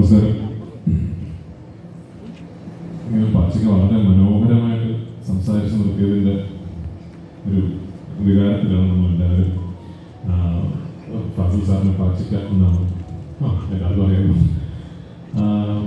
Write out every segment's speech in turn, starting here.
നമസ്കാരം നിങ്ങൾ പാച്ചിക്ക് വളരെ മനോഹരമായിട്ട് സംസാരിച്ച് നിർത്തിയതിൻ്റെ ഒരു വികാരത്തിലാണ് നമ്മൾ എല്ലാവരും ആ, ഫാസിൽ സാറിന് പാച്ചിക്ക എന്നാണ് ആ എല്ലാവരും അറിയാമോ ആ,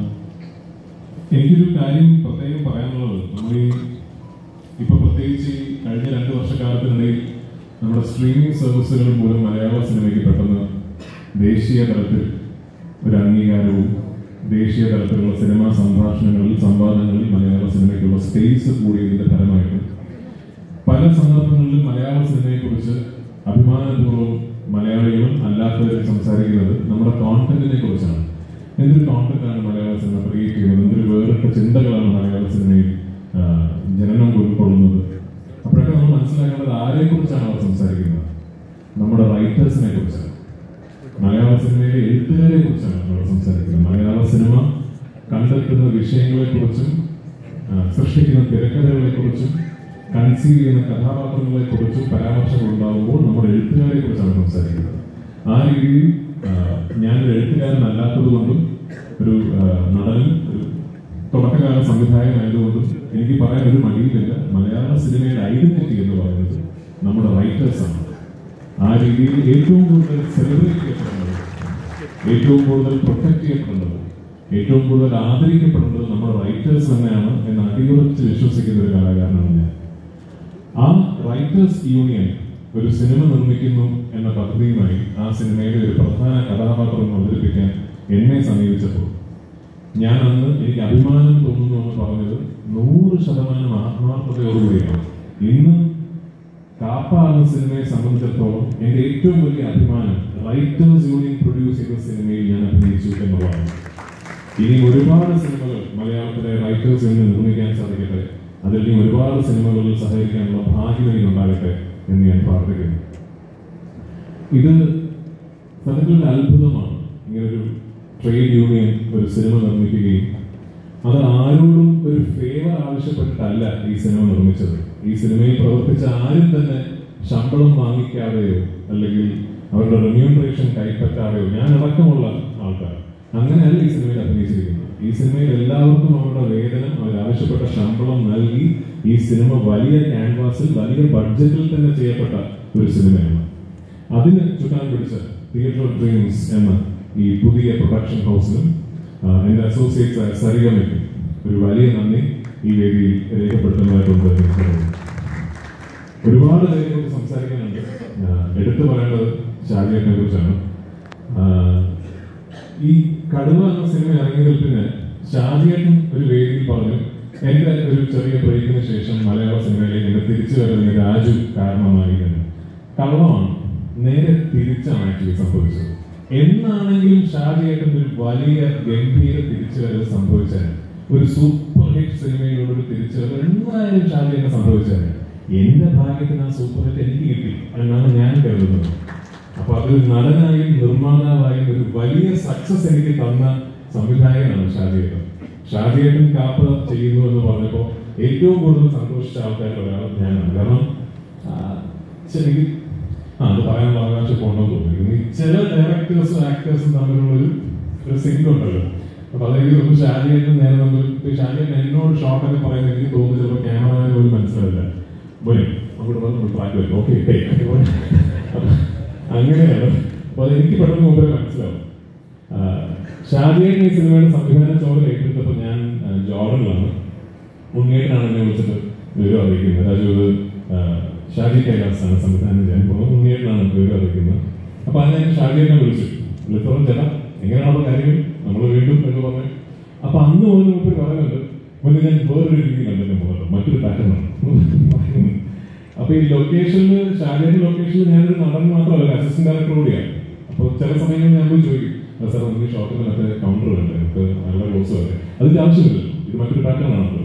എനിക്കൊരു കാര്യം പ്രത്യേകം പറയാനുള്ളത് നമ്മൾ ഈ ഇപ്പൊ പ്രത്യേകിച്ച് ഈ കഴിഞ്ഞ രണ്ട് വർഷക്കാലത്തിനിടയിൽ നമ്മുടെ സ്ട്രീമിംഗ് സർവീസുകൾ മൂലം മലയാള സിനിമയ്ക്ക് പെട്ടെന്ന് ദേശീയ തലത്തിൽ ഒരു അംഗീകാരവും ദേശീയ തലത്തിലുള്ള സിനിമാ സംഭാഷണങ്ങളിൽ സംവാദങ്ങളിൽ മലയാള സിനിമയ്ക്കുള്ള സ്പേസ് കൂടിയതിന്റെ ഫലമായിട്ട് പല സന്ദർഭങ്ങളിലും മലയാള സിനിമയെക്കുറിച്ച് അഭിമാനപൂർവ്വം മലയാളികളും അല്ലാത്തവരും സംസാരിക്കുന്നത് നമ്മുടെ കോണ്ടന്റിനെ കുറിച്ചാണ് എന്തൊരു കോണ്ടന്റാണ് മലയാള സിനിമ ക്രിയേറ്റ് ചെയ്യുന്നത് എന്തൊരു വേറിട്ട ചിന്തകളാണ് മലയാള സിനിമയിൽ ആ, ജനനം ഉൾക്കൊള്ളുന്നത് അപ്പോഴൊക്കെ നമ്മൾ മനസ്സിലാക്കേണ്ടത് ആരെ കുറിച്ചാണ് അവർ സംസാരിക്കുന്നത് നമ്മുടെ റൈറ്റേഴ്സിനെ കുറിച്ചാണ് മലയാള സിനിമയിലെ എഴുത്തുകാരെ കുറിച്ചാണ് നമ്മൾ സംസാരിക്കുന്നത് മലയാള സിനിമ കണ്ടെത്തുന്ന വിഷയങ്ങളെ കുറിച്ചും സൃഷ്ടിക്കുന്ന തിരക്കഥകളെ കുറിച്ചും കൺസീവ് ചെയ്യുന്ന കഥാപാത്രങ്ങളെ കുറിച്ചും പരാമർശങ്ങൾ ഉണ്ടാകുമ്പോൾ നമ്മുടെ എഴുത്തുകാരെ കുറിച്ചാണ് സംസാരിക്കുന്നത് ആ രീതിയിൽ ആ, ഞാനൊരു എഴുത്തുകാരനല്ലാത്തത് കൊണ്ടും ഒരു ആ, നടനും ഒരു തുടക്കകാല സംവിധായകനായതുകൊണ്ടും എനിക്ക് പറയാൻ ഒരു മടിയിലില്ല മലയാള സിനിമയുടെ ഐഡന്റിറ്റി എന്ന് പറയുന്നത് നമ്മുടെ റൈറ്റേഴ്സാണ് ആ രീതിയിൽ ഏറ്റവും കൂടുതൽ സെലിബ്രേറ്റ് ചെയ്യപ്പെടുന്നത് ഏറ്റവും കൂടുതൽ പ്രൊട്ടക്ട് ചെയ്യപ്പെടുന്നത് ഏറ്റവും കൂടുതൽ ആദരിക്കപ്പെടുന്നത് നമ്മുടെ റൈറ്റേഴ്സ് തന്നെയാണ് എന്ന് അടിയുറച്ച് വിശ്വസിക്കുന്ന ഒരു കലാകാരനാണ് ഞാൻ ആ റൈറ്റേഴ്സ് യൂണിയൻ ഒരു സിനിമ നിർമ്മിക്കുന്നു എന്ന പദ്ധതിയുമായി ആ സിനിമയിലെ ഒരു പ്രധാന കഥാപാത്രം അവതരിപ്പിക്കാൻ എന്നെ സമീപിച്ചപ്പോൾ ഞാൻ അന്ന് എനിക്ക് അഭിമാനം തോന്നുന്നു എന്ന് പറഞ്ഞത് നൂറ് ശതമാനം ആത്മാർത്ഥതയോടുകൂടിയാണ് ഇന്ന് കാപ്പ എന്ന സിനിമയെ സംബന്ധിച്ചിടത്തോളം എന്റെ ഏറ്റവും വലിയ അഭിമാനം റൈറ്റേഴ്സ് യൂണിയൻ പ്രൊഡ്യൂസ് ചെയ്ത സിനിമയിൽ ഞാൻ അഭിനയിച്ചു എന്നുള്ളതാണ് ഇനി ഒരുപാട് സിനിമകൾ മലയാളത്തിലെ റൈറ്റേഴ്സ് യൂണിയൻ നിർമ്മിക്കാൻ സാധിക്കട്ടെ അതിൽ ഇനി ഒരുപാട് സിനിമകളിൽ സഹകരിക്കാനുള്ള ഭാഗ്യം എനിക്ക് ഉണ്ടാകട്ടെ എന്ന് ഞാൻ പ്രാർത്ഥിക്കുന്നു ഇത് സത്യത്തിൽ ഒരു അത്ഭുതമാണ് ഇങ്ങനൊരു ട്രേഡ് യൂണിയൻ ഒരു സിനിമ നിർമ്മിക്കുകയും അത് ആരോടും ഒരു ഫേവർ ആവശ്യപ്പെട്ടിട്ടല്ല ഈ സിനിമ നിർമ്മിച്ചത് ഈ സിനിമയിൽ പ്രവർത്തിച്ച ആരും തന്നെ ശമ്പളം വാങ്ങിക്കാതെയോ അല്ലെങ്കിൽ അവരുടെ റെമ്യൂണറേഷൻ കൈപ്പറ്റാതെയോ ഞാൻ അടക്കമുള്ള ആൾക്കാർ അങ്ങനെയല്ല ഈ സിനിമയിൽ അഭിനയിച്ചിരിക്കുന്നത് ഈ സിനിമയിൽ എല്ലാവർക്കും അവരുടെ വേതനം അവർ ആവശ്യപ്പെട്ട ശമ്പളം നൽകി ഈ സിനിമ വലിയ ക്യാൻവാസിൽ വലിയ ബഡ്ജറ്റിൽ തന്നെ ചെയ്യപ്പെട്ട ഒരു സിനിമയാണ് അതിന് ചുക്കാൻ പിടിച്ച തിയേറ്റർ ഓഫ് ഡ്രീംസ് എന്ന ഈ പുതിയ പ്രൊഡക്ഷൻ ഹൗസിനും ആ, എന്റെ അസോസിയേറ്റ്സ് സരിഗമയ്ക്കും ഒരു വലിയ നന്ദി ഈ വേദിയിൽ രേഖപ്പെടുത്തുന്നതായിട്ടുണ്ട് എന്ന് എനിക്ക് തോന്നുന്നു. ഒരുപാട് കാര്യങ്ങൾ സംസാരിക്കാനുണ്ട് ആ, എടുത്തു പറയേണ്ടത് ഷാജിയെ കുറിച്ചാണ് ആ, ഈ കടുവ എന്ന സിനിമ ഇറങ്ങിയതിൽ പിന്നെ ഷാജിയേട്ടൻ ഒരു വേദിയിൽ പറഞ്ഞു എന്റെ ഒരു ചെറിയ ബ്രേക്കിന് ശേഷം മലയാള സിനിമയിലേക്ക് എന്റെ തിരിച്ചു വരുന്ന രാജു കാരണമായി എന്ന് കള്ളമാണ് നേരെ തിരിച്ചാണ് ആക്ച്വലി സംഭവിച്ചത് എന്നാണെങ്കിലും ഷാജിയേട്ടൻ ഒരു വലിയ ഗംഭീര തിരിച്ചുവരവ് സംഭവിച്ചാൽ ഒരു സൂപ്പർ ഹിറ്റ് സിനിമയിലുള്ള ഒരു തിരിച്ചുവരവ് എന്തായാലും ഷാജിയേട്ടൻ സംഭവിച്ചാൽ എന്റെ ഭാഗ്യത്തിന് ആ സൂപ്പർ ഹിറ്റ് എനിക്ക് കിട്ടി എന്നാണ് ഞാൻ കരുതുന്നത് അപ്പൊ അതൊരു നടനായും നിർമ്മാതാവായും ഒരു വലിയ സക്സസ് എനിക്ക് തന്ന സംവിധായകനാണ് ഷാജിയേട്ടൻ ഷാജിയേട്ടൻ കാപ്പ ചെയ്യുന്നു എന്ന് പറഞ്ഞപ്പോ ഏറ്റവും കൂടുതൽ സന്തോഷിച്ച ആൾക്കാരിൽ ഒരാൾ ഞാനാണ് കാരണം ആ, ശരിക്കും ആ അത് പറയാനുള്ള അവകാശം ഇപ്പൊ ഉണ്ടെന്ന് തോന്നുന്നു ഈ ചില ഡയറക്ടേഴ്സും ആക്ടേഴ്സും തമ്മിലുള്ള ഒരു ഒരു സിങ്ക് ഉണ്ടല്ലോ അപ്പൊ അതെനിക്ക് തോന്നുന്നു ഷാജിയേട്ടൻ നേരെ നമ്മൾ ഇപ്പൊ ഷാജിയേട്ടൻ എന്നോട് ഷോട്ടൊക്കെ പറയുന്നത് എനിക്ക് തോന്നുന്നു ചിലപ്പോൾ ക്യാമറമാൻ പോലും മനസ്സിലാവില്ല വരും അങ്ങോട്ട് വന്ന് ട്രാക്ക് വരും ഓക്കെ അങ്ങനെയാണ് അപ്പൊ അത് എനിക്ക് പെട്ടെന്ന് മുമ്പേ മനസ്സിലാവും ആ, ഷാജിയേട്ടൻ ഈ സിനിമയുടെ സംവിധാന ചോറ് ഏറ്റെടുത്തപ്പോൾ ഞാൻ ആ, ജോർഡനിലാണ് ഉണ്ണിയേട്ടനാണ് എന്നെ വിളിച്ചിട്ട് വിവരം അറിയിക്കുന്നത് രാജു ഇത് ആ, ഷാജി കൈലാസാണ് സംവിധാനം ചെയ്യാൻ പോകുന്നത് ഉണ്ണിയേട്ടനാണ് വിവരം അറിയിക്കുന്നത് അപ്പൊ അന്ന് ഞാൻ ഷാജിയേട്ടനെ വിളിച്ചു വിളിച്ചോളം ചേട്ടാ എങ്ങനെയാണോ കാര്യങ്ങൾ നമ്മൾ വീണ്ടും എന്ന് പറഞ്ഞു അപ്പൊ അന്ന് മുതൽ മുമ്പ് പറയുന്നുണ്ട് മുന്നേ ഞാൻ വേറൊരു രീതിയിലാണ് എന്നെ പോകുന്നത് മറ്റൊരു പാറ്റേൺ ആണ് അപ്പൊ ഈ ലൊക്കേഷനിൽ ഷാജയുടെ ലൊക്കേഷനിൽ ഞാനൊരു നടൻ മാത്രമല്ല അസിസ്റ്റന്റ് ഡയറക്ടർ കൂടിയാണ് അപ്പോൾ ചില സമയങ്ങളിൽ ഞാൻ പോയി ചോദിക്കും "ആ, സാർ നമുക്ക് ഷോപ്പിൽ മറ്റേ കൗണ്ടർ വേണ്ടേ നമുക്ക് നല്ല ക്ലോസ് വേണ്ടേ അതിന്റെ ആവശ്യമില്ല ഇത് മറ്റൊരു പാറ്റേൺ ആണല്ലോ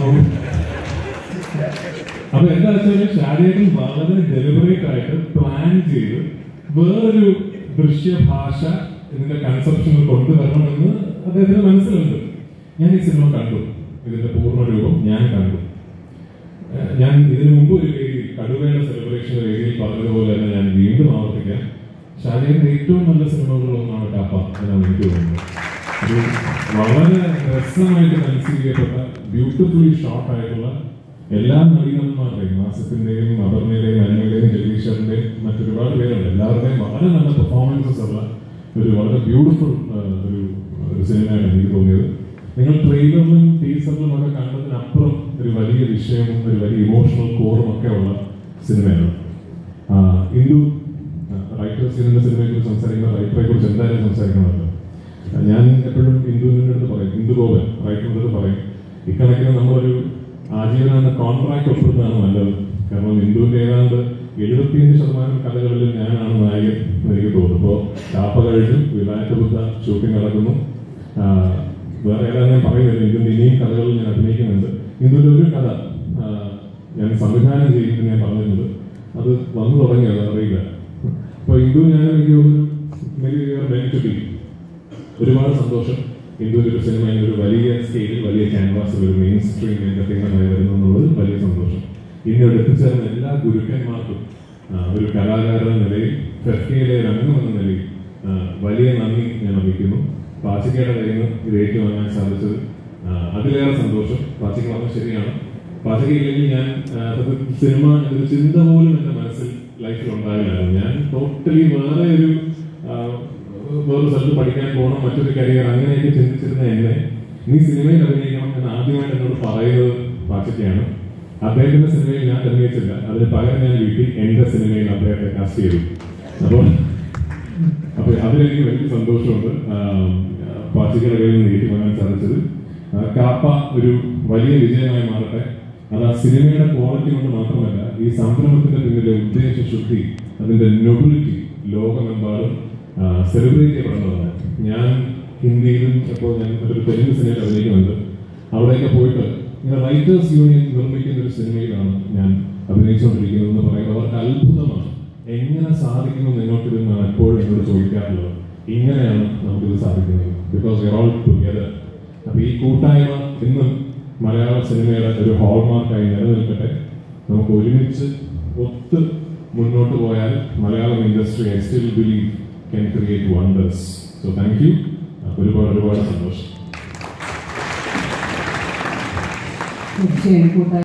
അപ്പൊ എന്താ വെച്ചാൽ ഷാജേട്ടൻ വളരെ ഡെലിബറേറ്റ് ആയിട്ട് പ്ലാൻ ചെയ്ത് വേറൊരു ദൃശ്യഭാഷ ഇതിന്റെ കൺസെപ്ഷനിൽ കൊണ്ടുവരണമെന്ന് അദ്ദേഹത്തിന് മനസ്സിലുണ്ട് ഞാൻ ഈ സിനിമ കണ്ടു ഇതിന്റെ പൂർണ്ണ രൂപം ഞാൻ കണ്ടു ഏഹ് ഞാൻ ഇതിനു മുമ്പ് ഒരു വേദിയിൽ കടുവയുടെ സെലിബ്രേഷൻ വേദിയിൽ പറഞ്ഞതുപോലെ തന്നെ ഞാൻ വീണ്ടും ആവർത്തിക്കാം ഷാജയുടെ ഏറ്റവും നല്ല സിനിമകളിൽ ഒന്നാണ് കാപ്പ എന്നാണ് എനിക്ക് തോന്നുന്നത് ഒരു വളരെ രസമായിട്ട് കൺസീവ് ചെയ്യപ്പെട്ട ബ്യൂട്ടിഫുള്ളി ഷോർട്ട് ആയിട്ടുള്ള എല്ലാ നവീനന്മാരുടെയും മാസത്തിന്റെയും അപർണയുടെയും അനയുടെയും ജഗദീശ്വറിന്റെയും മറ്റൊരുപാട് പേരുണ്ട് എല്ലാവരുടെയും വളരെ നല്ല പെർഫോമൻസസ് ഉള്ള ഒരു വളരെ ബ്യൂട്ടിഫുൾ ഒരു ഒരു സിനിമയാണ് എനിക്ക് തോന്നിയത് നിങ്ങൾ ട്രെയിലറിലും ടീസറിലും ഒക്കെ കണ്ടതിനപ്പുറം ഒരു വലിയ വിഷയവും ഒരു വലിയ ഇമോഷണൽ കോറും ഒക്കെ ഉള്ള സിനിമയാണ് ആ, ഇന്ദു റൈറ്റേഴ്സ് ഇതിന്റെ സിനിമയെ കുറിച്ച് സംസാരിക്കുന്ന റൈറ്ററെ കുറിച്ച് എന്തായാലും സംസാരിക്കണമല്ലോ ഞാൻ എപ്പോഴും ഇന്ദുവിൻ്റെ അടുത്ത് പറയും ഇന്ദു ഗോപൻ റൈറ്ററിൻ്റെ അടുത്ത് പറയും ഇക്കണക്കിന് നമ്മളൊരു ആജീവനാണ് കോൺട്രാക്ട് ഒപ്പിടുന്നതാണ് നല്ലത് കാരണം ഇന്ദുവിന്റെ ഏതാണ്ട് എഴുപത്തിയഞ്ച് ശതമാനം കഥകളിൽ ഞാനാണ് നായകൻ എന്ന് എനിക്ക് തോന്നുന്നു ഇപ്പോൾ ചാപ്പ കഴിഞ്ഞു വിലായത്ത ബുദ്ധ ഷൂട്ടിംഗ് നടക്കുന്നു ആ, വേറെ ഏതാണ്ട് ഞാൻ പറയുന്നില്ല ഇതിന്റെ ഇനിയും കഥകളിൽ ഞാൻ അഭിനയിക്കുന്നുണ്ട് ഇന്ദുവിന്റെ ഒരു കഥ ആ, ഞാൻ സംവിധാനം ചെയ്യുന്നത് ഞാൻ പറഞ്ഞിട്ടുണ്ട് അത് വന്നു തുടങ്ങിയത് അറിയില്ല അപ്പൊ ഇന്ദു ഞാൻ എനിക്ക് തോന്നുന്നു maybe we are meant to be. ഒരുപാട് സന്തോഷം ഇന്ത്യയിൽ ഒരു സിനിമ ഇങ്ങനെ ഒരു വലിയ സ്കെയിലിൽ വലിയ ക്യാൻവാസിൽ ഒരു മെയിൻ സ്ട്രീം എന്റർടൈൻമെന്റ് വരുന്നു എന്നുള്ളത് വലിയ സന്തോഷം ഇന്ന് ഇവിടെ എത്തിച്ചേർന്ന എല്ലാ ഗുരുക്കന്മാർക്കും ആ, ഒരു കലാകാരൻ എന്ന നിലയിൽ ഫെഫ്റ്റിയിലെ ഒരു അംഗം എന്ന നിലയിൽ ആ, വലിയ നന്ദി ഞാൻ അറിയിക്കുന്നു പാച്ചിക്കയുടെ കയ്യിൽ നിന്ന് ഇത് ഏറ്റുവാങ്ങാൻ സാധിച്ചത് ആ, അതിലേറെ സന്തോഷം പാച്ചിക്ക പറഞ്ഞത് ശരിയാണ് പാചകം ഇല്ലെങ്കിൽ ഞാൻ ആ, സത്യത്തിൽ സിനിമ എന്നൊരു ചിന്ത പോലും എന്റെ മനസ്സിൽ ലൈഫിൽ ഉണ്ടാവില്ലായിരുന്നു ഞാൻ ടോട്ടലി വേറെ ഒരു ആ, വേറൊരു സ്ഥലത്ത് പഠിക്കാൻ പോകണം മറ്റൊരു കരിയർ അങ്ങനെയൊക്കെ ചിന്തിച്ചിരുന്ന എന്നെ നീ സിനിമയിൽ അഭിനയിക്കണം എന്ന് ആദ്യമായിട്ട് എന്നോട് പറയുന്നത് പാച്ചയ്ക്കാണ് അദ്ദേഹത്തിന്റെ സിനിമയിൽ ഞാൻ അഭിനയിച്ചില്ല അതിന് പകരം ഞാൻ വീട്ടിൽ എന്റെ സിനിമയിൽ അദ്ദേഹത്തെ കാസ്റ്റ് ചെയ്തു അപ്പോൾ അപ്പൊ അതിലെനിക്ക് വലിയ സന്തോഷമുണ്ട് പാർട്ടികളുടെ കയ്യിൽ നിന്ന് ഏറ്റുവാങ്ങാൻ സാധിച്ചത് ആ, കാപ്പ ഒരു വലിയ വിജയമായി മാറട്ടെ അത് ആ സിനിമയുടെ ക്വാളിറ്റി കൊണ്ട് മാത്രമല്ല ഈ സംരംഭത്തിന്റെ പിന്നിലെ ഉദ്ദേശ ശുദ്ധി അതിന്റെ നൊബിലിറ്റി ലോകമെമ്പാടും സെലിബ്രേറ്റ് ചെയ്യപ്പെടുന്നതാണ് ഞാൻ ഹിന്ദിയിലും ഇപ്പോൾ ഞാൻ മറ്റൊരു തെലുങ്ക് സിനിമയിൽ അഭിനയിക്കുന്നുണ്ട് അവിടെയൊക്കെ പോയിട്ട് ഇങ്ങനെ റൈറ്റേഴ്സ് യൂണിയൻ നിർമ്മിക്കുന്ന ഒരു സിനിമയിലാണ് ഞാൻ അഭിനയിച്ചുകൊണ്ടിരിക്കുന്നത് എന്ന് പറയുന്നത് അവർക്ക് അത്ഭുതമാണ് എങ്ങനെ സാധിക്കുന്നു നിങ്ങൾക്കിതെന്നാണ് എപ്പോഴും എന്നോട് ചോദിക്കാറുള്ളത് ഇങ്ങനെയാണ് നമുക്കിത് സാധിക്കുന്നത് ബിക്കോസ് വി ഓൾ ടുഗദർ അപ്പൊ ഈ കൂട്ടായ്മ ഇന്നും മലയാള സിനിമയുടെ ഒരു ഹോൾമാർക്കായി നിലനിൽക്കട്ടെ നമുക്ക് ഒരുമിച്ച് ഒത്ത് മുന്നോട്ട് പോയാൽ Malayalam industry I still believe can create wonders so thank you ഒരുപാട് ഒരുപാട് സന്തോഷം തീർച്ചയായും കൂട്ടായി